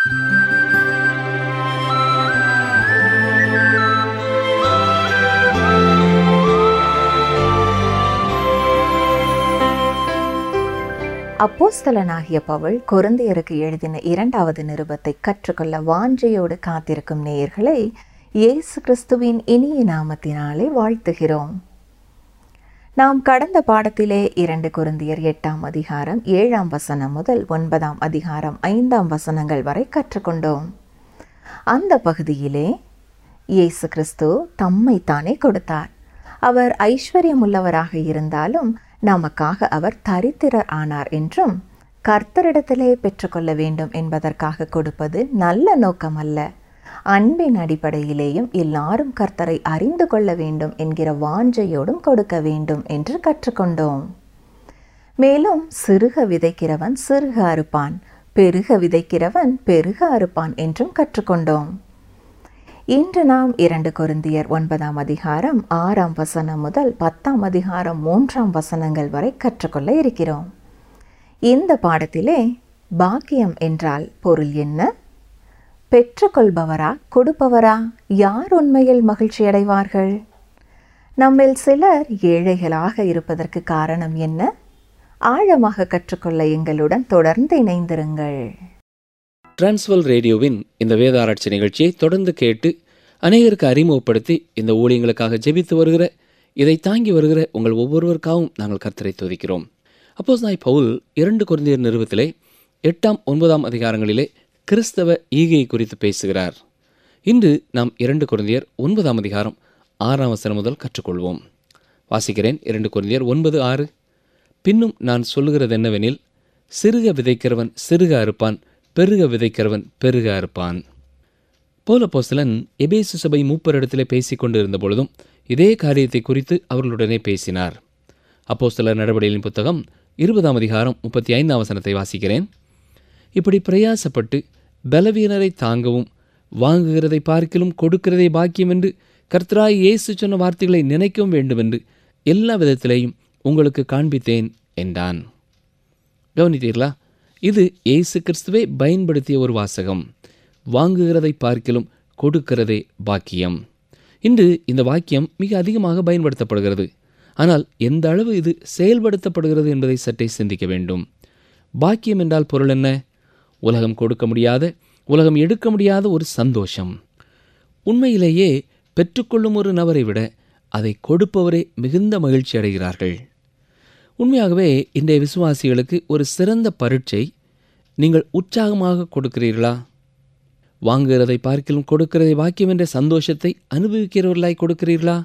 அப்போஸ்தலனாகிய பவுல் கொருந்தியருக்கு எழுதின இரண்டாவது நிருபத்தை கற்றுக்கொள்ள வாஞ்சையோடு காத்திருக்கும் நேயர்களை இயேசு கிறிஸ்துவின் இனிய நாமத்தினாலே வாழ்த்துகிறோம் நாம் கடந்த பாடத்திலே இரண்டு குருந்தியர் எட்டாம் அதிகாரம் ஏழாம் வசனம் முதல் ஒன்பதாம் அதிகாரம் ஐந்தாம் வசனங்கள் வரை கற்றுக்கொண்டோம் அந்த பகுதியிலே இயேசு கிறிஸ்து தம்மை தானே கொடுத்தார் அவர் ஐஸ்வர்யமுள்ளவராக இருந்தாலும் நமக்காக அவர் தரித்திரர் ஆனார் என்றும் கர்த்தரிடத்திலே பெற்றுக்கொள்ள வேண்டும் என்பதற்காக கொடுப்பது நல்ல நோக்கம் அல்ல அன்பின் அடிப்படையிலேயும் எல்லாரும் கர்த்தரை அறிந்து கொள்ள வேண்டும் என்கிற வாஞ்சையோடும் கொடுக்க வேண்டும் என்று கற்றுக்கொண்டோம் மேலும் சிறுக விதைக்கிறவன் சிறுக அறுப்பான் பெருக விதைக்கிறவன் பெருக அறுப்பான் என்றும் கற்றுக்கொண்டோம் இன்று நாம் இரண்டு கொருந்தியர் ஒன்பதாம் அதிகாரம் ஆறாம் வசனம் முதல் பத்தாம் அதிகாரம் மூன்றாம் வசனங்கள் வரை கற்றுக்கொள்ள இருக்கிறோம் இந்த பாடத்திலே பாக்கியம் என்றால் பொருள் என்ன பெற்றுக்கொள்பவரா கொடுப்பவரா யார் உண்மையில் மகிழ்ச்சி அடைவார்கள் நம்மில் சிலர் ஏழைகளாக இருப்பதற்கு காரணம் என்ன ஆழமாக கற்றுக்கொள்ள எங்களுடன் தொடர்ந்து இணைந்திருங்கள் டிரான்ஸ்வல் ரேடியோவின் இந்த வேத ஆராய்ச்சி நிகழ்ச்சியை தொடர்ந்து கேட்டு அநேகருக்கு அறிமுகப்படுத்தி இந்த ஊழியங்களுக்காக ஜெபித்து வருகிற இதை தாங்கி வருகிற உங்கள் ஒவ்வொருவருக்காகவும் நாங்கள் கர்த்தரை துதிக்கிறோம் அப்போஸ் நாய் பவுல் இரண்டு குருந்தியர் நிறுவத்திலே எட்டாம் ஒன்பதாம் அதிகாரங்களிலே கிறிஸ்தவ ஈகை குறித்து பேசுகிறார் இன்று நாம் இரண்டு குருந்தியர் ஒன்பதாம் அதிகாரம் ஆறாம் வசனம் முதல் கற்றுக்கொள்வோம் வாசிக்கிறேன் இரண்டு குருந்தியர் ஒன்பது ஆறு பின்னும் நான் சொல்லுகிறது என்னவெனில் சிறுக விதைக்கிறவன் சிறுக அறுப்பான் பெருக விதைக்கிறவன் பெருக அறுப்பான் பௌலப்போஸ்தலன் எபேசு சபை மூப்பரிடத்திலே பேசிக் கொண்டிருந்த பொழுதும் இதே காரியத்தை குறித்து அவர்களுடனே பேசினார் அப்போஸ்தலர் நடவடிக்கையின் புத்தகம் இருபதாம் அதிகாரம் முப்பத்தி ஐந்தாம் வசனத்தை வாசிக்கிறேன் இப்படி பிரயாசப்பட்டு பலவீனரை தாங்கவும் வாங்குகிறதை பார்க்கிலும் கொடுக்கிறதை பாக்கியம் என்று கர்த்தராய் இயேசு சொன்ன வார்த்தைகளை நினைக்கவும் வேண்டுமென்று எல்லா விதத்திலேயும் உங்களுக்கு காண்பித்தேன் என்றான் கவனித்தீர்களா இது இயேசு கிறிஸ்துவே பயன்படுத்திய ஒரு வாசகம் வாங்குகிறதை பார்க்கிலும் கொடுக்கிறதே பாக்கியம் இன்று இந்த வாக்கியம் மிக அதிகமாக பயன்படுத்தப்படுகிறது ஆனால் எந்த அளவு இது செயல்படுத்தப்படுகிறது என்பதை சற்றே சிந்திக்க வேண்டும் பாக்கியம் என்றால் பொருள் என்ன உலகம் கொடுக்க முடியாத உலகம் எடுக்க முடியாத ஒரு சந்தோஷம் உண்மையிலேயே பெற்றுக்கொள்ளும் ஒரு நபரை விட அதை கொடுப்பவரே மிகுந்த மகிழ்ச்சி அடைகிறார்கள் உண்மையாகவே இன்றைய விசுவாசிகளுக்கு ஒரு சிறந்த பரீட்சை நீங்கள் உற்சாகமாக கொடுக்கிறீர்களா வாங்குகிறதை பார்க்கிலும் கொடுக்கிறதை பாக்கியம் என்ற சந்தோஷத்தை அனுபவிக்கிறவர்களாய் கொடுக்கிறீர்களா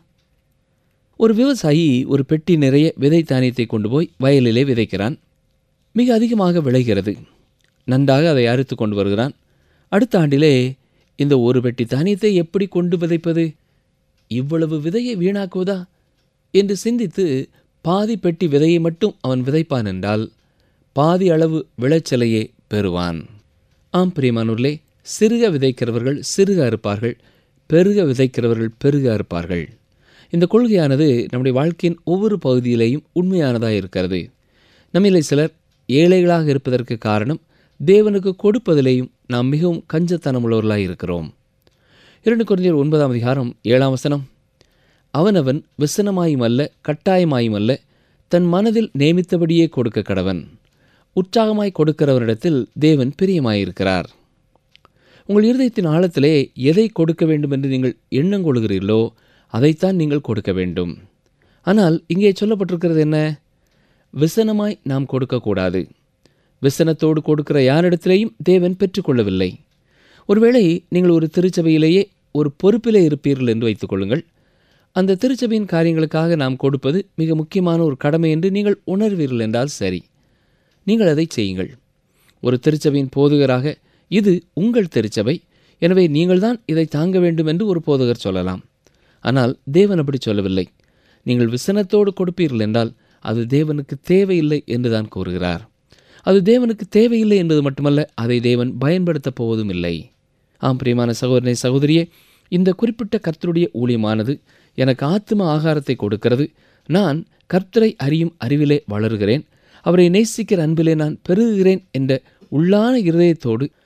ஒரு விவசாயி ஒரு பெட்டி நிறைய விதை தானியத்தை கொண்டு போய் வயலிலே விதைக்கிறான் மிக அதிகமாக விளைகிறது நன்றாக அதை அறுத்து கொண்டு வருகிறான் அடுத்த ஆண்டிலே இந்த ஒரு பெட்டி தானியத்தை எப்படி கொண்டு விதைப்பது இவ்வளவு விதையை வீணாக்குவதா என்று சிந்தித்து பாதி பெட்டி விதையை மட்டும் அவன் விதைப்பான் என்றால் பாதி அளவு விளைச்சலையே பெறுவான் ஆம் பிரியமானூர்லே சிறுக விதைக்கிறவர்கள் சிறுக அறுப்பார்கள் பெருக விதைக்கிறவர்கள் பெருக அறுப்பார்கள் இந்த கொள்கையானது நம்முடைய வாழ்க்கையின் ஒவ்வொரு பகுதியிலேயும் உண்மையானதாக இருக்கிறது நம்மிலே சிலர் ஏழைகளாக இருப்பதற்கு காரணம் தேவனுக்கு கொடுப்பதிலேயும் நாம் மிகவும் கஞ்சத்தனமுள்ளவர்களாக இருக்கிறோம் இரண்டு குறைஞ்சர் ஒன்பதாம் அதிகாரம் ஏழாம் வசனம் அவனவன் விசனமாயும் அல்ல கட்டாயமாயும் அல்ல தன் மனதில் நியமித்தபடியே கொடுக்க கடவன் உற்சாகமாய் கொடுக்கிறவனிடத்தில் தேவன் பிரியமாயிருக்கிறார் உங்கள் இருதயத்தின் ஆழத்திலே எதை கொடுக்க வேண்டும் என்று நீங்கள் எண்ணம் கொள்கிறீர்களோ அதைத்தான் நீங்கள் கொடுக்க வேண்டும் ஆனால் இங்கே சொல்லப்பட்டிருக்கிறது என்ன விசனமாய் நாம் கொடுக்கக்கூடாது விசனத்தோடு கொடுக்கிற யாரிடத்திலேயும் தேவன் பெற்றுக்கொள்ளவில்லை ஒருவேளை நீங்கள் ஒரு திருச்சபையிலேயே ஒரு பொறுப்பிலே இருப்பீர்கள் என்று வைத்துக்கொள்ளுங்கள் அந்த திருச்சபையின் காரியங்களுக்காக நாம் கொடுப்பது மிக முக்கியமான ஒரு கடமை என்று நீங்கள் உணர்வீர்கள் என்றால் சரி நீங்கள் அதை செய்யுங்கள் ஒரு திருச்சபையின் போதகராக இது உங்கள் திருச்சபை எனவே நீங்கள்தான் இதை தாங்க வேண்டும் என்று ஒரு போதகர் சொல்லலாம் ஆனால் தேவன் அப்படி சொல்லவில்லை நீங்கள் விசனத்தோடு கொடுப்பீர்கள் என்றால் அது தேவனுக்கு தேவையில்லை என்றுதான் கூறுகிறார் அது தேவனுக்கு தேவையில்லை என்பது மட்டுமல்ல அதை தேவன் பயன்படுத்தப் போவதும் இல்லை ஆம் பிரியமான சகோதரனை சகோதரியே இந்த குறிப்பிட்ட கர்த்தருடைய ஊழியமானது எனக்கு ஆத்ம ஆகாரத்தை கொடுக்கிறது நான் கர்த்தரை அறியும் அறிவிலே வளருகிறேன் அவரை நேசிக்கிற அன்பிலே நான் பெருகுகிறேன் என்ற உள்ளான இருதயத்தோடு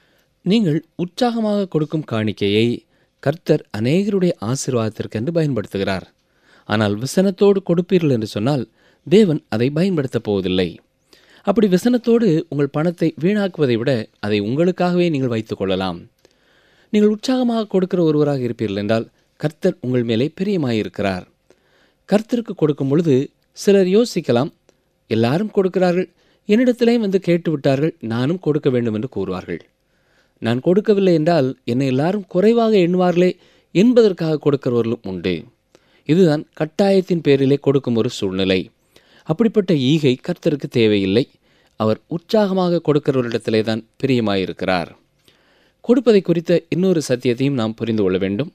நீங்கள் உற்சாகமாக கொடுக்கும் காணிக்கையை கர்த்தர் அநேகருடைய ஆசீர்வாதத்திற்கென்று பயன்படுத்துகிறார் ஆனால் விசனத்தோடு கொடுப்பீர்கள் என்று சொன்னால் தேவன் அதை பயன்படுத்தப் போவதில்லை அப்படி விசனத்தோடு உங்கள் பணத்தை வீணாக்குவதை விட அதை உங்களுக்காகவே நீங்கள் வைத்துக் கொள்ளலாம் நீங்கள் உற்சாகமாக கொடுக்கிற ஒருவராக இருப்பீர்கள் என்றால் கர்த்தர் உங்கள் மேலே பிரியமாயிருக்கிறார் கர்த்தருக்கு கொடுக்கும் பொழுது சிலர் யோசிக்கலாம் எல்லாரும் கொடுக்கிறார்கள் என்னிடத்திலேயும் வந்து கேட்டு விட்டார்கள் நானும் கொடுக்க வேண்டும் என்று கூறுவார்கள் நான் கொடுக்கவில்லை என்றால் என்னை எல்லாரும் குறைவாக எண்ணுவார்களே என்பதற்காக கொடுக்கிறவர்களும் உண்டு இதுதான் கட்டாயத்தின் பேரிலே கொடுக்கும் ஒரு சூழ்நிலை அப்படிப்பட்ட ஈகை கர்த்தருக்கு தேவையில்லை அவர் உற்சாகமாக கொடுக்கிறவரிடத்திலே தான் பிரியமாயிருக்கிறார் கொடுப்பதை குறித்த இன்னொரு சத்தியத்தையும் நாம் புரிந்து கொள்ள வேண்டும்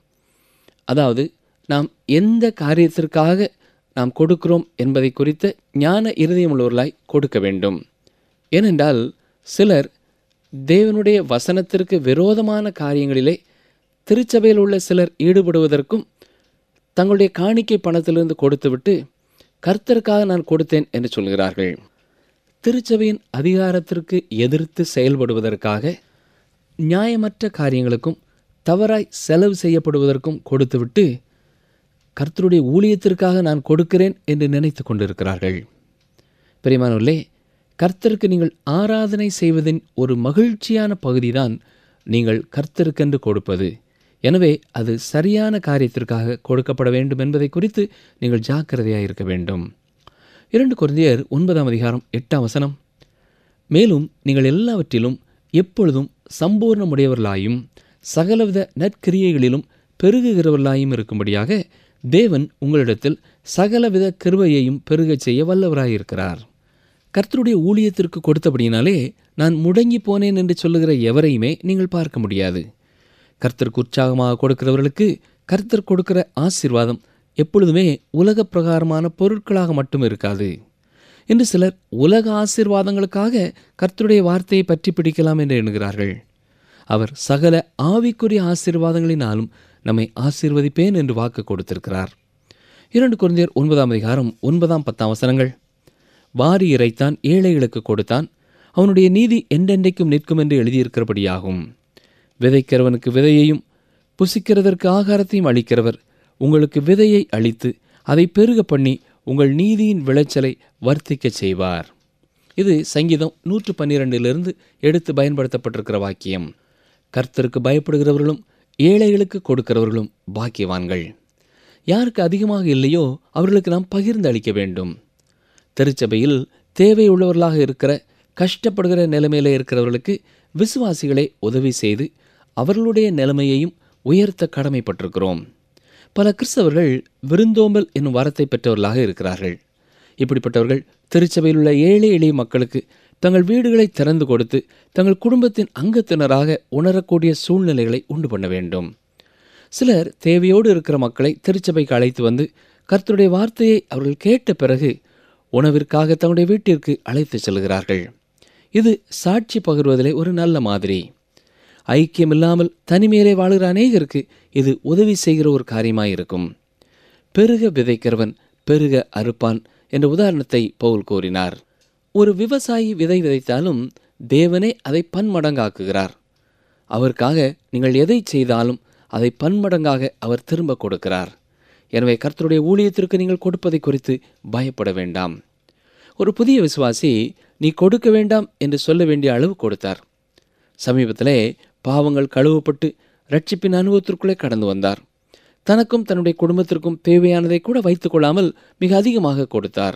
அதாவது நாம் எந்த காரியத்திற்காக நாம் கொடுக்கிறோம் என்பதை குறித்த ஞான இருதயம் உள்ளவர்களாய் கொடுக்க வேண்டும் ஏனென்றால் சிலர் தேவனுடைய வசனத்திற்கு விரோதமான காரியங்களிலே திருச்சபையில் உள்ள சிலர் ஈடுபடுவதற்கும் தங்களுடைய காணிக்கை பணத்திலிருந்து கொடுத்துவிட்டு கர்த்தருக்காக நான் கொடுத்தேன் என்று சொல்கிறார்கள் திருச்சபையின் அதிகாரத்திற்கு எதிர்த்து செயல்படுவதற்காக நியாயமற்ற காரியங்களுக்கும் தவறாய் செலவு செய்யப்படுவதற்கும் கொடுத்துவிட்டு கர்த்தருடைய ஊழியத்திற்காக நான் கொடுக்கிறேன் என்று நினைத்து கொண்டிருக்கிறார்கள் பிரியமானவர்களே கர்த்தருக்கு நீங்கள் ஆராதனை செய்வதின் ஒரு மகிழ்ச்சியான பகுதிதான் நீங்கள் கர்த்தருக்கென்று கொடுப்பது எனவே அது சரியான காரியத்திற்காக கொடுக்கப்பட வேண்டும் என்பதை குறித்து நீங்கள் ஜாக்கிரதையாக இருக்க வேண்டும் இரண்டு குழந்தையர் ஒன்பதாம் அதிகாரம் எட்டாம் வசனம் மேலும் நீங்கள் எல்லாவற்றிலும் எப்பொழுதும் சம்பூர்ணமுடையவர்களாயும் சகலவித நற்கிரியைகளிலும் பெருகுகிறவர்களாயும் இருக்கும்படியாக தேவன் உங்களிடத்தில் சகலவித கிருபையையும் பெருகச் செய்ய வல்லவராயிருக்கிறார் கர்த்தருடைய ஊழியத்திற்கு கொடுத்தபடியினாலே நான் முடங்கி போனேன் என்று சொல்லுகிற எவரையுமே நீங்கள் பார்க்க முடியாது கர்த்தருக்கு உற்சாகமாக கொடுக்கிறவர்களுக்கு கர்த்தர் கொடுக்கிற ஆசீர்வாதம் எப்பொழுதுமே உலக பிரகாரமான பொருட்களாக மட்டும் இருக்காது இன்று சிலர் உலக ஆசீர்வாதங்களுக்காக கர்த்தருடைய வார்த்தையை பற்றி பிடிக்கலாம் என்று எண்ணுகிறார்கள் அவர் சகல ஆவிக்குரிய ஆசீர்வாதங்களினாலும் நம்மை ஆசீர்வதிப்பேன் என்று வாக்கு கொடுத்திருக்கிறார் இரண்டு குழந்தையர் ஒன்பதாம் அதிகாரம் ஒன்பதாம் பத்தாம் வசனங்கள் வாரி இறைத்தான் ஏழைகளுக்கு கொடுத்தான் அவனுடைய நீதி என்றென்றைக்கும் நிற்கும் என்று எழுதியிருக்கிறபடியாகும் விதைக்கிறவனுக்கு விதையையும் புசிக்கிறதற்கு ஆகாரத்தையும் அளிக்கிறவர் உங்களுக்கு விதையை அளித்து அதை பெருக பண்ணி உங்கள் நீதியின் விளைச்சலை வர்த்திக்கச் செய்வார் இது சங்கீதம் நூற்று பன்னிரெண்டிலிருந்து எடுத்து பயன்படுத்தப்பட்டிருக்கிற வாக்கியம் கர்த்தருக்கு பயப்படுகிறவர்களும் ஏழைகளுக்கு கொடுக்கிறவர்களும் பாக்கியவான்கள் யாருக்கு அதிகமாக இல்லையோ அவர்களுக்கு நாம் பகிர்ந்து அளிக்க வேண்டும் திருச்சபையில் தேவை உள்ளவர்களாக இருக்கிற கஷ்டப்படுகிற நிலைமையில இருக்கிறவர்களுக்கு விசுவாசிகளை உதவி செய்து அவர்களுடைய நிலைமையையும் உயர்த்த கடமைப்பட்டிருக்கிறோம் பல கிறிஸ்தவர்கள் விருந்தோம்பல் என்னும் வரத்தை பெற்றவர்களாக இருக்கிறார்கள் இப்படிப்பட்டவர்கள் திருச்சபையில் உள்ள ஏழை எளிய மக்களுக்கு தங்கள் வீடுகளை திறந்து கொடுத்து தங்கள் குடும்பத்தின் அங்கத்தினராக உணரக்கூடிய சூழ்நிலைகளை உண்டு பண்ண வேண்டும் சிலர் தேவையோடு இருக்கிற மக்களை திருச்சபைக்கு அழைத்து வந்து கர்த்தருடைய வார்த்தையை அவர்கள் கேட்ட பிறகு உணவிற்காக தங்களுடைய வீட்டிற்கு அழைத்து செல்கிறார்கள் இது சாட்சி பகிர்வதிலே ஒரு நல்ல மாதிரி ஐக்கியம் இல்லாமல் தனிமையிலே வாழுகிற அநேகருக்கு இது உதவி செய்கிற ஒரு காரியமாயிருக்கும் பெருக விதைக்கிறவன் பெருக அறுப்பான் என்ற உதாரணத்தை பவுல் கூறினார் ஒரு விவசாயி விதை விதைத்தாலும் தேவனே அதை பன்மடங்காக்குகிறார் அவருக்காக நீங்கள் எதை செய்தாலும் அதை பன்மடங்காக அவர் திரும்ப கொடுக்கிறார் எனவே கர்த்தருடைய ஊழியத்திற்கு நீங்கள் கொடுப்பதை குறித்து பயப்பட வேண்டாம் ஒரு புதிய விசுவாசி நீ கொடுக்க வேண்டாம் என்று சொல்ல வேண்டிய அளவு கொடுத்தார் சமீபத்திலே பாவங்கள் கழுவப்பட்டு ரட்சிப்பின் அனுபவத்திற்குள்ளே கடந்து வந்தார் தனக்கும் தன்னுடைய குடும்பத்திற்கும் தேவையானதை கூட வைத்துக் கொள்ளாமல் மிக அதிகமாக கொடுத்தார்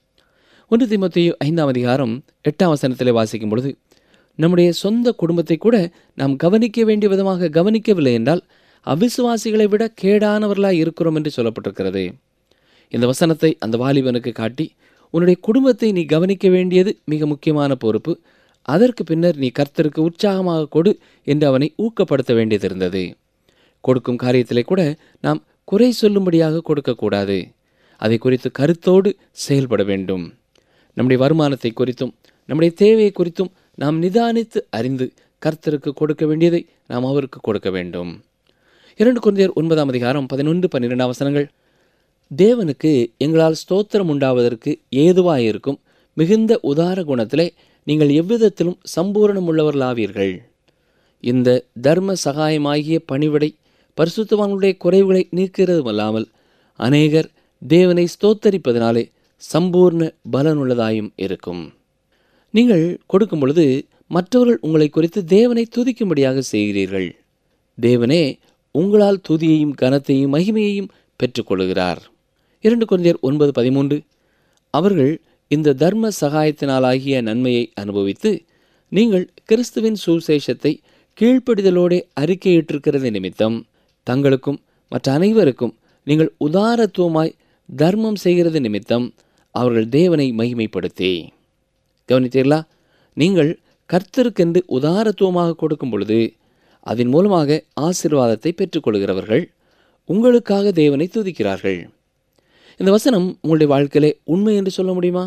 ஒன்று திமுத்தையு ஐந்தாம் அதிகாரம் எட்டாம் வசனத்திலே வாசிக்கும் பொழுது நம்முடைய சொந்த குடும்பத்தை கூட நாம் கவனிக்க வேண்டிய விதமாக கவனிக்கவில்லை என்றால் அவிசுவாசிகளை விட கேடானவர்களாய் இருக்கிறோம் என்று சொல்லப்பட்டிருக்கிறது இந்த வசனத்தை அந்த வாலிபனுக்கு காட்டி உன்னுடைய குடும்பத்தை நீ கவனிக்க வேண்டியது மிக முக்கியமான பொறுப்பு அதற்கு பின்னர் நீ கர்த்தருக்கு உற்சாகமாக கொடு என்று அவனை ஊக்கப்படுத்த வேண்டியது இருந்தது கொடுக்கும் காரியத்திலே கூட நாம் குறை சொல்லும்படியாக கொடுக்கக்கூடாது அதை குறித்து கருத்தோடு செயல்பட வேண்டும் நம்முடைய வருமானத்தை குறித்தும் நம்முடைய தேவையை குறித்தும் நாம் நிதானித்து அறிந்து கர்த்தருக்கு கொடுக்க வேண்டியதை நாம் அவருக்கு கொடுக்க வேண்டும் இரண்டு குழந்தையர் ஒன்பதாம் அதிகாரம் பதினொன்று பன்னிரெண்டாம் வசனங்கள் தேவனுக்கு எங்களால் ஸ்தோத்திரம் உண்டாவதற்கு ஏதுவாயிருக்கும் மிகுந்த உதார குணத்திலே நீங்கள் எவ்விதத்திலும் சம்பூரணம் உள்ளவர்களாவீர்கள் இந்த தர்ம சகாயமாகிய பணிவிடை பரிசுத்தவான்களுடைய குறைவுகளை நீக்கிறதுமல்லாமல் அநேகர் தேவனை ஸ்தோத்தரிப்பதனாலே சம்பூர்ண பலனுள்ளதாயும் இருக்கும் நீங்கள் கொடுக்கும் பொழுது மற்றவர்கள் உங்களை குறித்து தேவனை துதிக்கும்படியாக செய்கிறீர்கள் தேவனே உங்களால் துதியையும் கனத்தையும் மகிமையையும் பெற்றுக்கொள்கிறார் இரண்டு குழந்தையர் ஒன்பது பதிமூன்று அவர்கள் இந்த தர்ம சகாயத்தினாலாகிய நன்மையை அனுபவித்து நீங்கள் கிறிஸ்துவின் சுசேஷத்தை கீழ்ப்படிதலோடு அறிக்கையிட்டிருக்கிறது நிமித்தம் தங்களுக்கும் மற்ற அனைவருக்கும் நீங்கள் உதாரத்துவமாய் தர்மம் செய்கிறது நிமித்தம் அவர்கள் தேவனை மகிமைப்படுத்தி கவனித்தீர்களா நீங்கள் கர்த்தருக்கென்று உதாரத்துவமாக கொடுக்கும் பொழுது அதன் மூலமாக ஆசீர்வாதத்தை பெற்றுக்கொள்கிறவர்கள் உங்களுக்காக தேவனை துதிக்கிறார்கள் இந்த வசனம் உங்களுடைய வாழ்க்கையிலே உண்மை என்று சொல்ல முடியுமா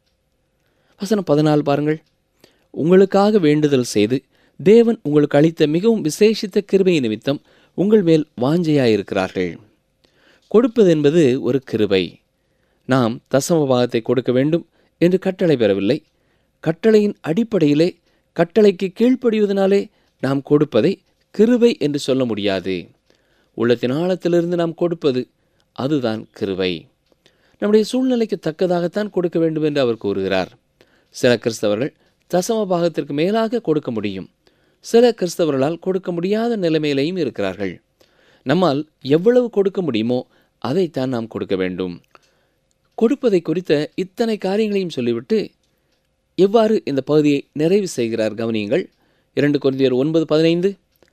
வசனம் பதினாலு பாருங்கள் உங்களுக்காக வேண்டுதல் செய்து தேவன் உங்களுக்கு அளித்த மிகவும் விசேஷித்த கிருபை நிமித்தம் உங்கள் மேல் வாஞ்சையாயிருக்கிறார்கள் கொடுப்பது என்பது ஒரு கிருபை நாம் தசம பாகத்தை கொடுக்க வேண்டும் என்று கட்டளை பெறவில்லை கட்டளையின் அடிப்படையிலே கட்டளைக்கு கீழ்ப்படிவதனாலே நாம் கொடுப்பதை கிருபை என்று சொல்ல முடியாது உள்ளத்தின் ஆழத்திலிருந்து நாம் கொடுப்பது அதுதான் கிருபை நம்முடைய சூழ்நிலைக்கு தக்கதாகத்தான் கொடுக்க வேண்டும் என்று அவர் கூறுகிறார் சில கிறிஸ்தவர்கள் தசம பாகத்திற்கு மேலாக கொடுக்க முடியும் சில கிறிஸ்தவர்களால் கொடுக்க முடியாத நிலைமையிலையும் இருக்கிறார்கள் நம்மால் எவ்வளவு கொடுக்க முடியுமோ அதைத்தான் நாம் கொடுக்க வேண்டும் கொடுப்பதை குறித்த இத்தனை காரியங்களையும் சொல்லிவிட்டு எவ்வாறு இந்த பகுதியை நிறைவு செய்கிறார் கவனியுங்கள் இரண்டு குழந்தையர் ஒன்பது பதினைந்து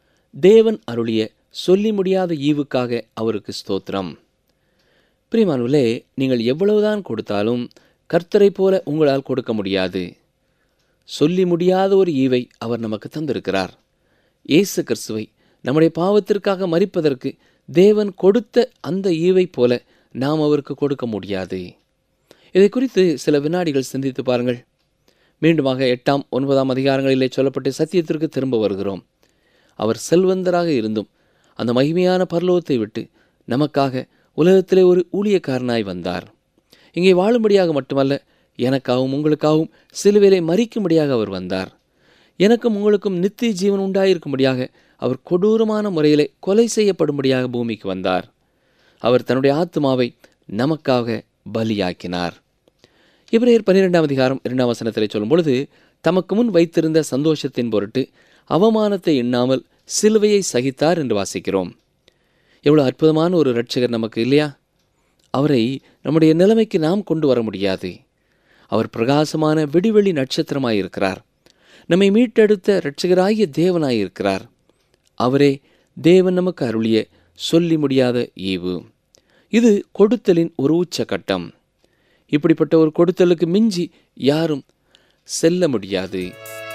தேவன் அருளிய சொல்லி முடியாத ஈவுக்காக அவருக்கு ஸ்தோத்திரம் பிரிமானுலே நீங்கள் எவ்வளவுதான் கொடுத்தாலும் கர்த்தரை போல உங்களால் கொடுக்க முடியாது சொல்லி முடியாத ஒரு ஈவை அவர் நமக்கு தந்திருக்கிறார் இயேசு கிறிஸ்துவை நம்முடைய பாவத்திற்காக மறிப்பதற்கு தேவன் கொடுத்த அந்த ஈவை போல நாம் அவருக்கு கொடுக்க முடியாது இதை குறித்து சில வினாடிகள் சிந்தித்து பாருங்கள் மீண்டுமாக எட்டாம் ஒன்பதாம் அதிகாரங்களிலே சொல்லப்பட்ட சத்தியத்திற்கு திரும்ப வருகிறோம் அவர் செல்வந்தராக இருந்தும் அந்த மகிமையான பரலோகத்தை விட்டு நமக்காக உலகத்திலே ஒரு ஊழியக்காரனாய் வந்தார் இங்கே வாழும்படியாக மட்டுமல்ல எனக்காகவும் உங்களுக்காகவும் சிலுவையிலே மறிக்கும்படியாக அவர் வந்தார் எனக்கும் உங்களுக்கும் நித்திய ஜீவன் உண்டாயிருக்கும்படியாக அவர் கொடூரமான முறையிலே கொலை செய்யப்படும்படியாக பூமிக்கு வந்தார் அவர் தன்னுடைய ஆத்மாவை நமக்காக பலியாக்கினார் இப்ரேயர் பன்னிரெண்டாம் அதிகாரம் இரண்டாம் வசனத்திலே சொல்லும் பொழுது தமக்கு முன் வைத்திருந்த சந்தோஷத்தின் பொருட்டு அவமானத்தை எண்ணாமல் சிலுவையை சகித்தார் என்று வாசிக்கிறோம் எவ்வளவு அற்புதமான ஒரு இரட்சகர் நமக்கு இல்லையா அவரை நம்முடைய நிலைமைக்கு நாம் கொண்டு வர முடியாது அவர் பிரகாசமான விடிவெளி நட்சத்திரமாயிருக்கிறார் நம்மை மீட்டெடுத்த இரட்சகராகிய தேவனாயிருக்கிறார் அவரே தேவன் நமக்கு அருளிய சொல்லி முடியாத ஈவு இது கொடுத்தலின் ஒரு உச்சகட்டம் இப்படிப்பட்ட ஒரு கொடுத்தலுக்கு மிஞ்சி யாரும் செல்ல முடியாது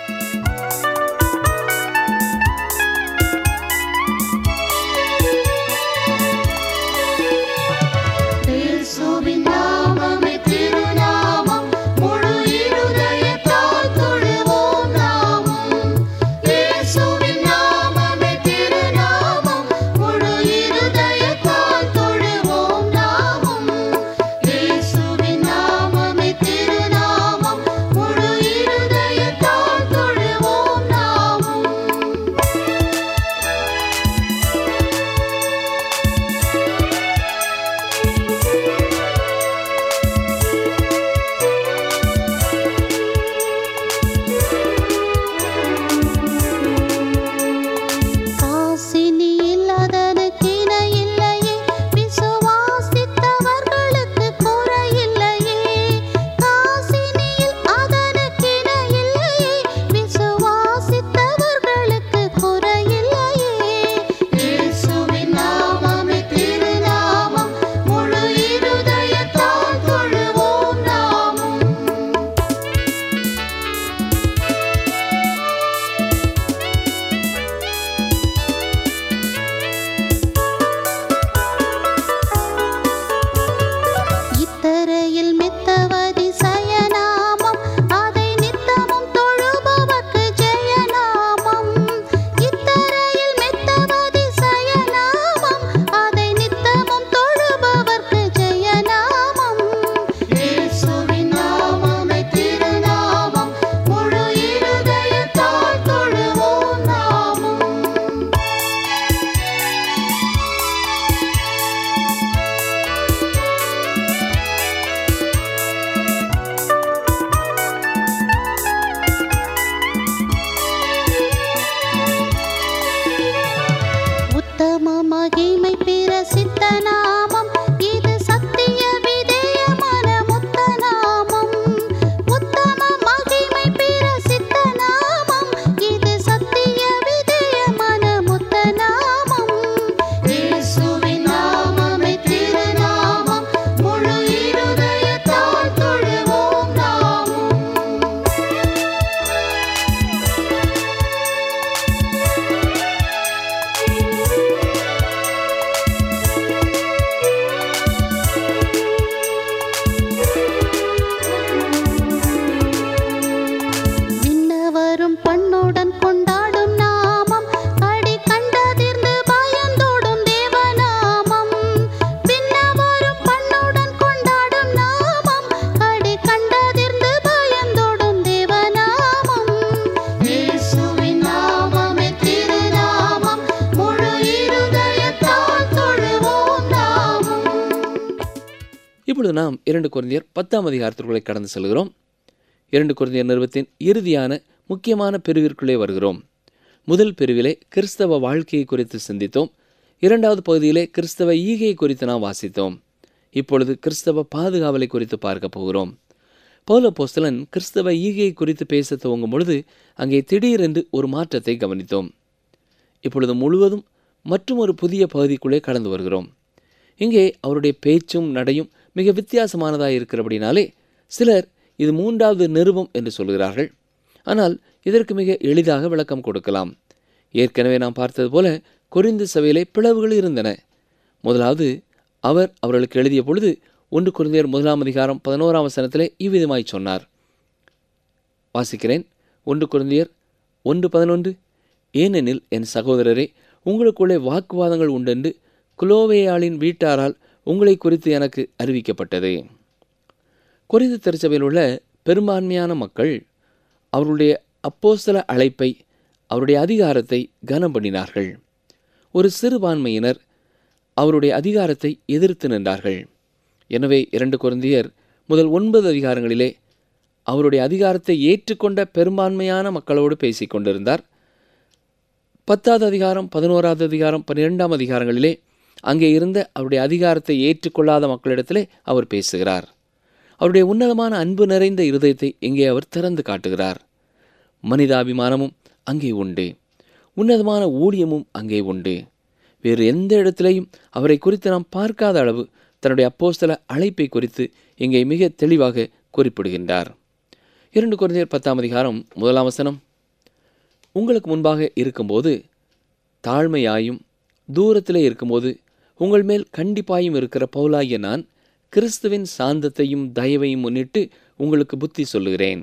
இயேசுவின் நாமமே திருநாமம் முழு இருதயத்தால் தொழுவோம் நாமும் இயேசுவின் நாமமே திருநாமம் முழு இருதயத்தால் தொழுவோம் நாமும் இயேசுவின் நாமமே திருநாமம் முழு இருதயத்தால் தொழுவோம் இப்பொழுது நாம் இரண்டு குழந்தையர் பத்தாம் அதிகாரத்திற்குள்ளே கடந்து செல்கிறோம் இரண்டு குழந்தையர் நிறுவத்தின் இறுதியான முக்கியமான பிரிவிற்குள்ளே வருகிறோம் முதல் பிரிவிலே கிறிஸ்தவ வாழ்க்கையை குறித்து சிந்தித்தோம் இரண்டாவது பகுதியிலே கிறிஸ்தவ ஈகையை குறித்து நாம் வாசித்தோம் இப்பொழுது கிறிஸ்தவ பாதுகாவலை குறித்து பார்க்க போகிறோம் பௌல போஸ்தலன் கிறிஸ்தவ ஈகையை குறித்து பேச துவங்கும் பொழுது அங்கே திடீரென்று ஒரு மாற்றத்தை கவனித்தோம் இப்பொழுது முழுவதும் மற்றும் ஒரு புதிய பகுதிக்குள்ளே கடந்து வருகிறோம் இங்கே அவருடைய பேச்சும் நடையும் மிக வித்தியாசமானதாக இருக்கிறபடினாலே சிலர் இது மூன்றாவது நிருபம் என்று சொல்கிறார்கள் ஆனால் இதற்கு மிக எளிதாக விளக்கம் கொடுக்கலாம் ஏற்கனவே நாம் பார்த்தது போல கொரிந்து சபையிலே பிளவுகள் இருந்தன முதலாவது அவர் அவர்களுக்கு எழுதிய பொழுது ஒன்று குருந்தியர் முதலாம் அதிகாரம் பதினோராம் வசனத்திலே இவ்விதமாய் சொன்னார் வாசிக்கிறேன் ஒன்று குருந்தியர் ஒன்று பதினொன்று ஏனெனில் என் சகோதரரே உங்களுக்குள்ளே வாக்குவாதங்கள் உண்டென்று குலோவேயாளின் வீட்டாரால் உங்களை குறித்து எனக்கு அறிவிக்கப்பட்டது கொரிந்து திருச்சபையில் உள்ள பெரும்பான்மையான மக்கள் அவருடைய அப்போஸ்தல அழைப்பை அவருடைய அதிகாரத்தை கனம் பண்ணினார்கள் ஒரு சிறுபான்மையினர் அவருடைய அதிகாரத்தை எதிர்த்து நின்றார்கள் எனவே இரண்டு குருந்தியர் முதல் ஒன்பது அதிகாரங்களிலே அவருடைய அதிகாரத்தை ஏற்றுக்கொண்ட பெரும்பான்மையான மக்களோடு பேசிக் கொண்டிருந்தார் பத்தாவது அதிகாரம் பதினோராவது அதிகாரம் பன்னிரெண்டாம் அதிகாரங்களிலே அங்கே இருந்த அவருடைய அதிகாரத்தை ஏற்றுக்கொள்ளாத மக்களிடத்திலே அவர் பேசுகிறார் அவருடைய உன்னதமான அன்பு நிறைந்த இருதயத்தை இங்கே அவர் திறந்து காட்டுகிறார் மனிதாபிமானமும் அங்கே உண்டு உன்னதமான ஊழியமும் அங்கே உண்டு வேறு எந்த இடத்திலேயும் அவரை குறித்து நாம் பார்க்காத அளவு தன்னுடைய அப்போஸ்தல அழைப்பை குறித்து இங்கே மிக தெளிவாக குறிப்பிடுகின்றார் இரண்டு குழந்தையர் பத்தாம் அதிகாரம் முதலாம் வசனம் உங்களுக்கு முன்பாக இருக்கும்போது தாழ்மையாயும் தூரத்திலே இருக்கும்போது உங்கள் மேல் கண்டிப்பாயும் இருக்கிற பவுலாகிய நான் கிறிஸ்துவின் சாந்தத்தையும் தயவையும் முன்னிட்டு உங்களுக்கு புத்தி சொல்லுகிறேன்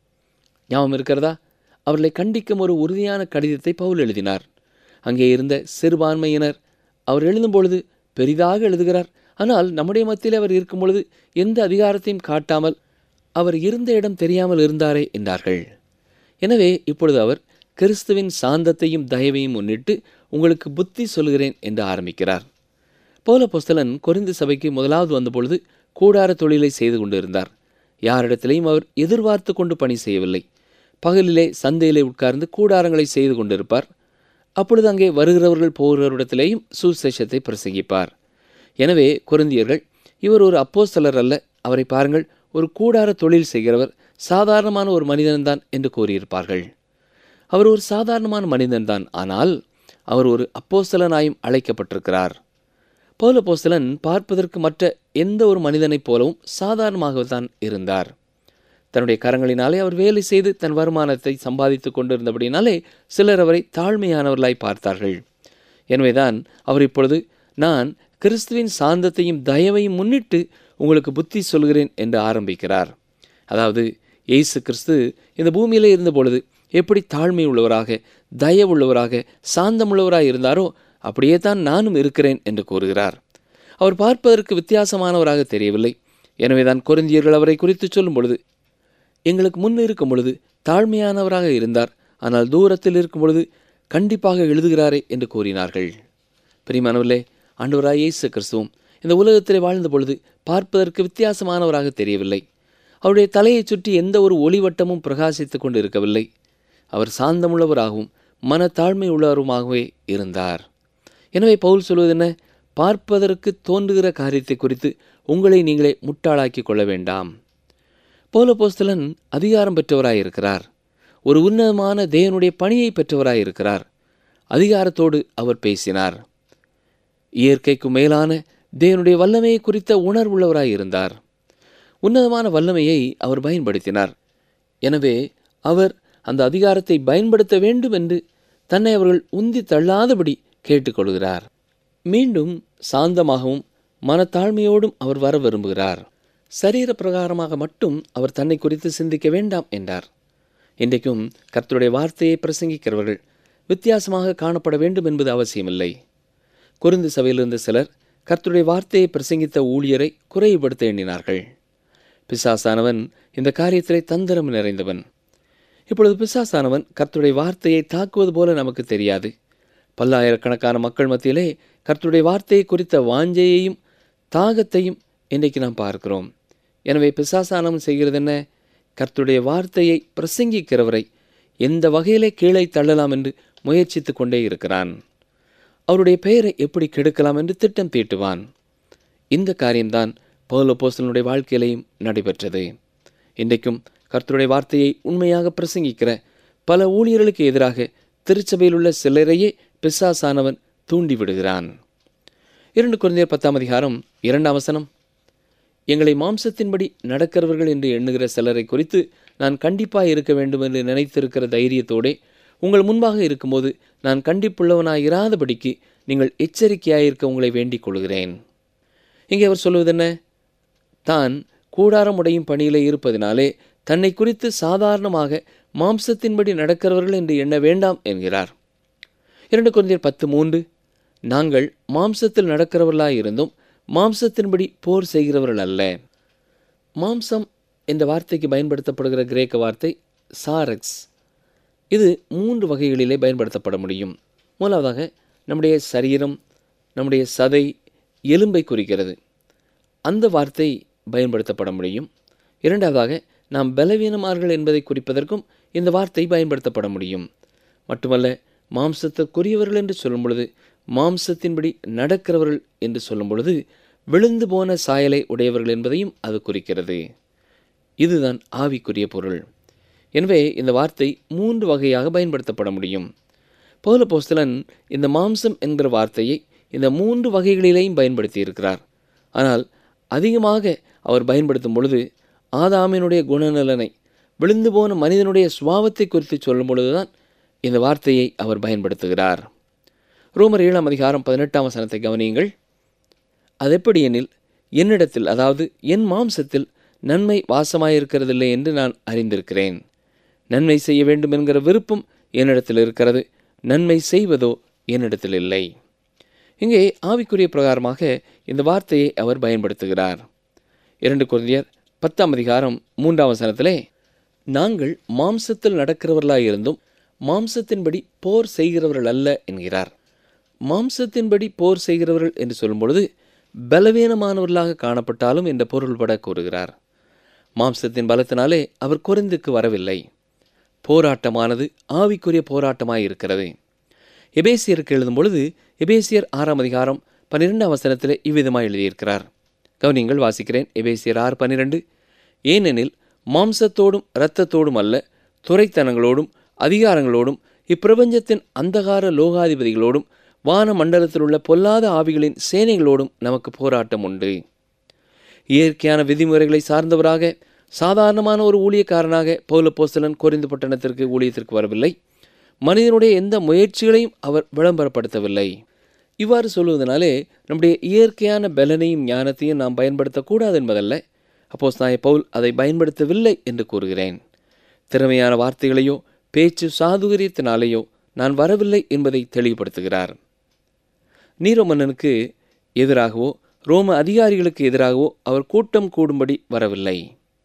ஞாபகம் இருக்கிறதா அவர்களை கண்டிக்கும் ஒரு உறுதியான கடிதத்தை பவுல் எழுதினார் அங்கே இருந்த சிறுபான்மையினர் அவர் எழுதும் பொழுது பெரிதாக எழுதுகிறார் ஆனால் நம்முடைய மத்தியில் அவர் இருக்கும் பொழுது எந்த அதிகாரத்தையும் காட்டாமல் அவர் இருந்த இடம் தெரியாமல் இருந்தாரே என்றார்கள் எனவே இப்பொழுது அவர் கிறிஸ்துவின் சாந்தத்தையும் தயவையும் முன்னிட்டு உங்களுக்கு புத்தி சொல்கிறேன் என்று ஆரம்பிக்கிறார் பௌல பொஸ்தலன் கொரிந்து சபைக்கு முதலாவது வந்தபொழுது கூடார தொழிலை செய்து கொண்டிருந்தார் யாரிடத்திலையும் அவர் எதிர்பார்த்து கொண்டு பணி செய்யவில்லை பகலிலே சந்தையிலே உட்கார்ந்து கூடாரங்களை செய்து கொண்டிருப்பார் அப்பொழுது அங்கே வருகிறவர்கள் போகிறவரிடத்திலேயும் சுசேஷத்தை பிரசங்கிப்பார் எனவே கொரிந்தியர்கள் இவர் ஒரு அப்போஸ்தலர் அல்ல அவரை பாருங்கள் ஒரு கூடார தொழில் செய்கிறவர் சாதாரணமான ஒரு மனிதன்தான் என்று கூறியிருப்பார்கள் அவர் ஒரு சாதாரணமான மனிதன்தான் ஆனால் அவர் ஒரு அப்போஸ்தலனாயும் அழைக்கப்பட்டிருக்கிறார் பௌல போஸ்தலன் பார்ப்பதற்கு மற்ற எந்த ஒரு மனிதனைப் போலவும் சாதாரணமாகத்தான் இருந்தார் தன்னுடைய கரங்களினாலே அவர் வேலை செய்து தன் வருமானத்தை சம்பாதித்துக் கொண்டிருந்தபடினாலே சிலர் அவரை தாழ்மையானவர்களாய் பார்த்தார்கள் எனவேதான் அவர் இப்பொழுது நான் கிறிஸ்துவின் சாந்தத்தையும் தயவையும் முன்னிட்டு உங்களுக்கு புத்தி சொல்கிறேன் என்று ஆரம்பிக்கிறார் அதாவது இயேசு கிறிஸ்து இந்த பூமியிலே இருந்த பொழுது எப்படி தாழ்மை உள்ளவராக தயவுள்ளவராக சாந்தமுள்ளவராக இருந்தாரோ அப்படியே தான் நானும் இருக்கிறேன் என்று கூறுகிறார் அவர் பார்ப்பதற்கு வித்தியாசமானவராக தெரியவில்லை எனவேதான் கொரிந்தியர்கள் அவரை குறித்து சொல்லும் பொழுது எங்களுக்கு முன் இருக்கும் பொழுது தாழ்மையானவராக இருந்தார் ஆனால் தூரத்தில் இருக்கும் பொழுது கண்டிப்பாக எழுதுகிறாரே என்று கூறினார்கள் பிரிமானவர்களே ஆண்டவராய் இயேசு கிறிஸ்துவும் இந்த உலகத்திலே வாழ்ந்த பொழுது பார்ப்பதற்கு வித்தியாசமானவராக தெரியவில்லை அவருடைய தலையைச் சுற்றி எந்த ஒரு ஒளிவட்டமும் பிரகாசித்துக் கொண்டு இருக்கவில்லை அவர் சாந்தமுள்ளவராகவும் மனத்தாழ்மை உள்ளவருமாகவே இருந்தார் எனவே பவுல் சொல்வது என்ன பார்ப்பதற்கு தோன்றுகிற காரியத்தை குறித்து உங்களை நீங்களே முட்டாளாக்கி கொள்ள வேண்டாம் பௌலபோஸ்தலன் அதிகாரம் பெற்றவராயிருக்கிறார் ஒரு உன்னதமான தேவனுடைய பணியை பெற்றவராயிருக்கிறார் அதிகாரத்தோடு அவர் பேசினார் இயற்கைக்கு மேலான தேவனுடைய வல்லமையை குறித்த உணர்வுள்ளவராயிருந்தார் உன்னதமான வல்லமையை அவர் பயன்படுத்தினார் எனவே அவர் அந்த அதிகாரத்தை பயன்படுத்த வேண்டும் என்று தன்னை அவர்கள் உந்தி தள்ளாதபடி கேட்டுக்கொள்கிறார் மீண்டும் சாந்தமாகவும் மனத்தாழ்மையோடும் அவர் வர விரும்புகிறார் சரீர பிரகாரமாக மட்டும் அவர் தன்னை குறித்து சிந்திக்க வேண்டாம் என்றார் இன்றைக்கும் கர்த்தருடைய வார்த்தையை பிரசங்கிக்கிறவர்கள் வித்தியாசமாக காணப்பட வேண்டும் என்பது அவசியமில்லை குருந்து சபையிலிருந்த சிலர் கர்த்தருடைய வார்த்தையை பிரசங்கித்த ஊழியரை குறைவுபடுத்த எண்ணினார்கள் பிசாசானவன் இந்த காரியத்திலே தந்திரம் நிறைந்தவன் இப்பொழுது பிசாசானவன் கர்த்தருடைய வார்த்தையை தாக்குவது போல நமக்கு தெரியாது பல்லாயிரக்கணக்கான மக்கள் மத்தியிலே கர்த்தருடைய வார்த்தையை குறித்த வாஞ்சையையும் தாகத்தையும் இன்றைக்கு நாம் பார்க்கிறோம் எனவே பிசாசானவன் செய்கிறது என்ன கர்த்தருடைய வார்த்தையை பிரசங்கிக்கிறவரை எந்த வகையிலே கீழே தள்ளலாம் என்று முயற்சித்து கொண்டே இருக்கிறான் அவருடைய பெயரை எப்படி கெடுக்கலாம் என்று திட்டம் தீட்டுவான் இந்த காரியம்தான் பௌலப்போஸ்தலனுடைய வாழ்க்கையிலையும் நடைபெற்றது இன்றைக்கும் கர்த்தருடைய வார்த்தையை உண்மையாக பிரசங்கிக்கிற பல ஊழியர்களுக்கு எதிராக திருச்சபையில் உள்ள சிலரையே பிசாசானவன் தூண்டி விடுகிறான் இரண்டு குழந்தையர் பத்தாம் அதிகாரம் இரண்டாம் வசனம் எங்களை மாம்சத்தின்படி நடக்கிறவர்கள் என்று எண்ணுகிற சிலரை குறித்து நான் கண்டிப்பாக இருக்க வேண்டும் என்று நினைத்திருக்கிற தைரியத்தோடே உங்கள் முன்பாக இருக்கும்போது நான் கண்டிப்புள்ளவனாயிராதபடிக்கு நீங்கள் எச்சரிக்கையாயிருக்க உங்களை வேண்டிக் கொள்கிறேன் இங்கே அவர் சொல்லுவது என்ன தான் கூடாரம் உடையும் பணியிலே இருப்பதினாலே தன்னை குறித்து சாதாரணமாக மாம்சத்தின்படி நடக்கிறவர்கள் என்று எண்ண வேண்டாம் என்கிறார் இரண்டு குழந்தையர் பத்து மூன்று நாங்கள் மாம்சத்தில் நடக்கிறவர்களாய் இருந்தும் மாம்சத்தின்படி போர் செய்கிறவர்கள் அல்ல மாம்சம் என்ற வார்த்தைக்கு பயன்படுத்தப்படுகிற கிரேக்க வார்த்தை சாரக்ஸ் இது மூன்று வகைகளிலே பயன்படுத்தப்பட முடியும் முதலாவதாக நம்முடைய சரீரம் நம்முடைய சதை எலும்பை குறிக்கிறது அந்த வார்த்தை பயன்படுத்தப்பட முடியும் இரண்டாவதாக நாம் பலவீனமார்கள் என்பதை குறிப்பதற்கும் இந்த வார்த்தை பயன்படுத்தப்பட முடியும் மட்டுமல்ல மாம்சத்திற்குரியவர்கள் என்று சொல்லும் பொழுது மாம்சத்தின்படி நடக்கிறவர்கள் என்று சொல்லும் பொழுது விழுந்து போன சாயலை உடையவர்கள் என்பதையும் அது குறிக்கிறது இதுதான் ஆவிக்குரிய பொருள் எனவே இந்த வார்த்தை மூன்று வகையாக பயன்படுத்தப்பட முடியும் பௌல போஸ்தலன் இந்த மாம்சம் என்கிற வார்த்தையை இந்த மூன்று வகைகளிலேயும் பயன்படுத்தி இருக்கிறார் ஆனால் அதிகமாக அவர் பயன்படுத்தும் பொழுது ஆதாமினுடைய குணநலனை விழுந்து போன மனிதனுடைய சுபாவத்தை குறித்து சொல்லும் பொழுதுதான் இந்த வார்த்தையை அவர் பயன்படுத்துகிறார் ரோமர் ஏழாம் அதிகாரம் பதினெட்டாம் வசனத்தை கவனியுங்கள் அதெப்படி எனில் என்னிடத்தில் அதாவது என் மாம்சத்தில் நன்மை வாசமாயிருக்கிறதில்லை என்று நான் அறிந்திருக்கிறேன் நன்மை செய்ய வேண்டும் என்கிற விருப்பம் என்னிடத்தில் இருக்கிறது நன்மை செய்வதோ என்னிடத்தில் இல்லை இங்கே ஆவிக்குரிய பிரகாரமாக இந்த வார்த்தையை அவர் பயன்படுத்துகிறார் இரண்டு குழந்தையர் பத்தாம் அதிகாரம் மூன்றாம் வசனத்திலே நாங்கள் மாம்சத்தில் நடக்கிறவர்களாயிருந்தும் மாம்சத்தின்படி போர் செய்கிறவர்கள் அல்ல என்கிறார் மாம்சத்தின்படி போர் செய்கிறவர்கள் என்று சொல்லும் பொழுது பலவீனமானவர்களாக காணப்பட்டாலும் என்ற பொருள்பட கூறுகிறார் மாம்சத்தின் பலத்தினாலே அவர் குறைந்துக்கு வரவில்லை போராட்டமானது ஆவிக்குரிய போராட்டமாய் இருக்கிறது எபேசியருக்கு எழுதும் பொழுது எபேசியர் ஆறாம் அதிகாரம் பன்னிரெண்டாம் வசனத்திலே இவ்விதமாக எழுதியிருக்கிறார் கவனிங்கள் வாசிக்கிறேன் எபேசியர் ஆறு பன்னிரெண்டு ஏனெனில் மாம்சத்தோடும் இரத்தத்தோடும் அல்ல துறைத்தனங்களோடும் அதிகாரங்களோடும் இப்பிரபஞ்சத்தின் அந்தகார லோகாதிபதிகளோடும் வான மண்டலத்தில் உள்ள பொல்லாத ஆவிகளின் சேனைகளோடும் நமக்கு போராட்டம் உண்டு இயற்கையான விதிமுறைகளை சார்ந்தவராக சாதாரணமான ஒரு ஊழியக்காரனாக பௌலப்போஸ்தலன் கோரிந்து பட்டணத்திற்கு ஊழியத்திற்கு வரவில்லை மனிதனுடைய எந்த முயற்சிகளையும் அவர் விளம்பரப்படுத்தவில்லை இவ்வாறு சொல்வதனாலே நம்முடைய இயற்கையான பலனையும் ஞானத்தையும் நாம் பயன்படுத்தக்கூடாது என்பதல்ல அப்போஸ் நாய பவுல் அதை பயன்படுத்தவில்லை என்று கூறுகிறேன் திறமையான வார்த்தைகளையோ பேச்சு சாதுகரியத்தினாலேயோ நான் வரவில்லை என்பதை தெளிவுபடுத்துகிறார் நீரோ மன்னனுக்கு எதிராகவோ ரோம அதிகாரிகளுக்கு எதிராகவோ அவர் கூட்டம் கூடும்படி வரவில்லை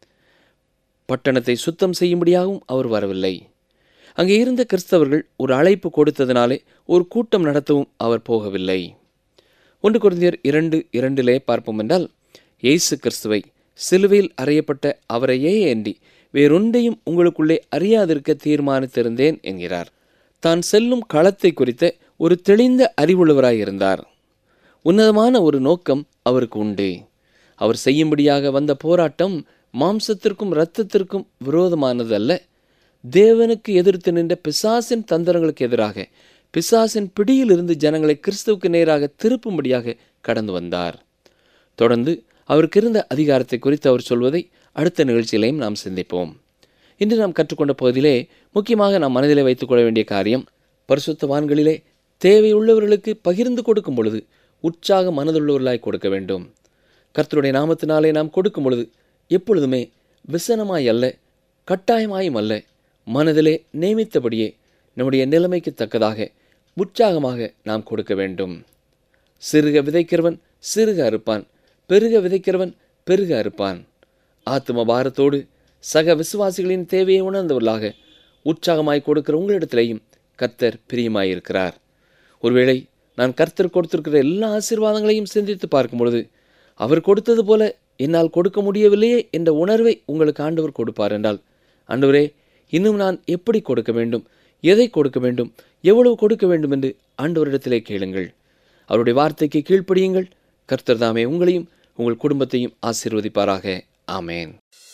பட்டணத்தை சுத்தம் செய்யும்படியாகவும் அவர் வரவில்லை அங்கே இருந்த கிறிஸ்தவர்கள் ஒரு அழைப்பு கொடுத்ததினாலே ஒரு கூட்டம் நடத்தவும் அவர் போகவில்லை ஒன்று குருந்தியர் இரண்டு இரண்டிலே பார்ப்போம் என்றால் இயேசு கிறிஸ்துவை சிலுவையில் அறையப்பட்ட அவரையே ஏந்தி வேறொன்றையும் உங்களுக்குள்ளே அறியாதிருக்க தீர்மானித்திருந்தேன் என்கிறார் தான் செல்லும் களத்தை குறித்த ஒரு தெளிந்த அறிவுள்ளவராயிருந்தார் உன்னதமான ஒரு நோக்கம் அவருக்கு உண்டு அவர் செய்யும்படியாக வந்த போராட்டம் மாம்சத்திற்கும் இரத்தத்திற்கும் விரோதமானது அல்ல தேவனுக்கு எதிர்த்து நின்ற பிசாசின் தந்திரங்களுக்கு எதிராக பிசாசின் பிடியிலிருந்து ஜனங்களை கிறிஸ்துவுக்கு நேராக திருப்பும்படியாக கடந்து வந்தார் தொடர்ந்து அவருக்கு இருந்த அதிகாரத்தை குறித்து அவர் சொல்வதை அடுத்த நிகழ்ச்சியிலையும் நாம் சிந்திப்போம் இன்று நாம் கற்றுக்கொண்ட பகுதியிலே முக்கியமாக நாம் மனதிலே வைத்துக்கொள்ள வேண்டிய காரியம் பரிசுத்தவான்களிலே தேவையுள்ளவர்களுக்கு பகிர்ந்து கொடுக்கும் பொழுது உற்சாக மனதுள்ளவர்களாய் கொடுக்க வேண்டும் கர்த்தருடைய நாமத்தினாலே நாம் கொடுக்கும் பொழுது எப்பொழுதுமே விசனமாய் அல்ல கட்டாயமாயும் அல்ல மனதிலே நியமித்தபடியே நம்முடைய நிலைமைக்கு தக்கதாக உற்சாகமாக நாம் கொடுக்க வேண்டும் சிறுக விதைக்கிறவன் சிறுக அறுப்பான் பெருக விதைக்கிறவன் பெருக அறுப்பான் ஆத்ம பாரத்தோடு சக விசுவாசிகளின் தேவையை உணர்ந்தவர்களாக உற்சாகமாய் கொடுக்கிற உங்களிடத்திலேயும் கர்த்தர் பிரியமாயிருக்கிறார் ஒருவேளை நான் கர்த்தர் கொடுத்திருக்கிற எல்லா ஆசீர்வாதங்களையும் சிந்தித்து பார்க்கும் பொழுது அவர் கொடுத்தது போல என்னால் கொடுக்க முடியவில்லையே என்ற உணர்வை உங்களுக்கு ஆண்டவர் கொடுப்பார் என்றால் ஆண்டவரே இன்னும் நான் எப்படி கொடுக்க வேண்டும் எதை கொடுக்க வேண்டும் எவ்வளவு கொடுக்க வேண்டும் என்று ஆண்டவரிடத்திலே கேளுங்கள் அவருடைய வார்த்தைக்கு கீழ்ப்படியுங்கள் கர்த்தர் தாமே உங்களையும் உங்கள் குடும்பத்தையும் ஆசீர்வதிப்பாராக ஆமேன்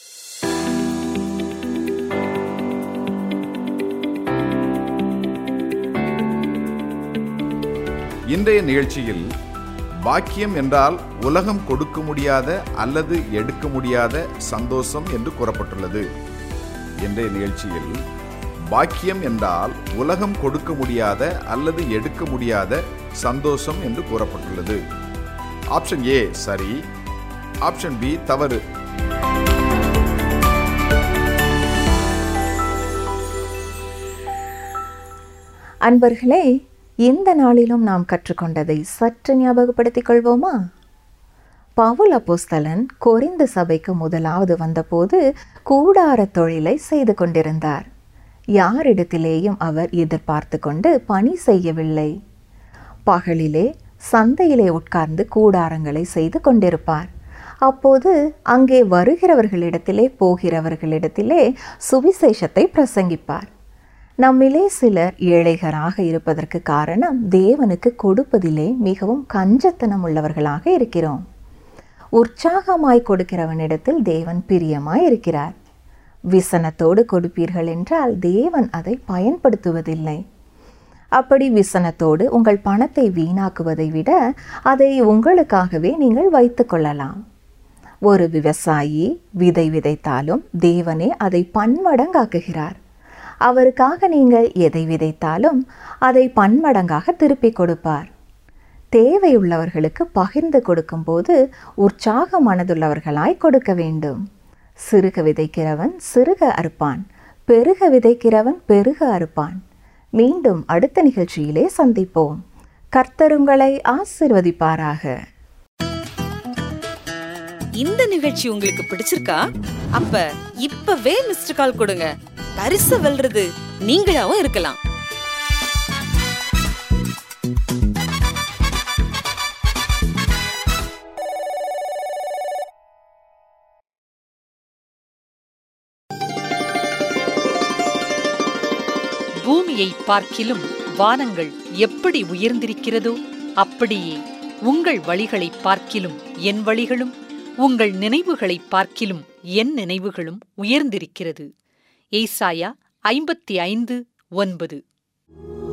இன்றைய நிகழ்ச்சியில் பாக்கியம் என்றால் உலகம் கொடுக்க முடியாத அல்லது எடுக்க முடியாத சந்தோஷம் என்று கூறப்பட்டுள்ளது இன்றைய நிகழ்ச்சியில் பாக்கியம் என்றால் உலகம் கொடுக்க முடியாத அல்லது எடுக்க முடியாத சந்தோஷம் என்று கூறப்பட்டுள்ளது ஆப்ஷன் ஏ சரி ஆப்ஷன் பி தவறு அன்பர்களே இந்த நாளிலும் நாம் கற்றுக்கொண்டதை சற்று ஞாபகப்படுத்திக் கொள்வோமா பவுல் அப்போஸ்தலன் கொரிந்து சபைக்கு முதலாவது வந்தபோது கூடார தொழிலை செய்து கொண்டிருந்தார் யாரிடத்திலேயும் அவர் எதிர்பார்த்து கொண்டு பணி செய்யவில்லை பகலிலே சந்தையிலே உட்கார்ந்து கூடாரங்களை செய்து கொண்டிருப்பார் அப்போது அங்கே வருகிறவர்களிடத்திலே போகிறவர்களிடத்திலே சுவிசேஷத்தை பிரசங்கிப்பார் நம்மிலே சிலர் ஏழைகராக இருப்பதற்கு காரணம் தேவனுக்கு கொடுப்பதிலே மிகவும் கஞ்சத்தனம் உள்ளவர்களாக இருக்கிறோம் உற்சாகமாய் கொடுக்கிறவனிடத்தில் தேவன் பிரியமாய் இருக்கிறார் விசனத்தோடு கொடுப்பீர்கள் என்றால் தேவன் அதை பயன்படுத்துவதில்லை அப்படி விசனத்தோடு உங்கள் பணத்தை வீணாக்குவதை விட அதை உங்களுக்காகவே நீங்கள் வைத்துக் கொள்ளலாம் ஒரு விவசாயி விதை விதைத்தாலும் தேவனே அதை பன்மடங்காக்குகிறார் அவருக்காக நீங்கள் எதை விதைத்தாலும் அதை பன்மடங்காக திருப்பிக் கொடுப்பார் தேவையுள்ளவர்களுக்கு பகிர்ந்து கொடுக்கும்போது உற்சாக மனதுள்ளவர்களாய் கொடுக்க வேண்டும் சிறுக விதைக்கிறவன் சிறுக அறுப்பான் பெருக விதைக்கிறவன் பெருக அறுப்பான் மீண்டும் அடுத்த நிகழ்ச்சியிலே சந்திப்போம் கர்த்தர் உங்களை ஆசிர்வதிப்பாராக இந்த நிகழ்ச்சி உங்களுக்கு பிடிச்சிருக்கா அப்ப இப்பவே மிஸ்டர் கால் கொடுங்க பரிசு வெல்றது நீங்களாவும் இருக்கலாம் பூமியை பார்க்கிலும் வானங்கள் எப்படி உயர்ந்திருக்கிறதோ அப்படியே உங்கள் வழிகளை பார்க்கிலும் என் வழிகளும் உங்கள் நினைவுகளை பார்க்கிலும் என் நினைவுகளும் உயர்ந்திருக்கிறது ஏசாயா ஐம்பத்தி ஐந்து ஒன்பது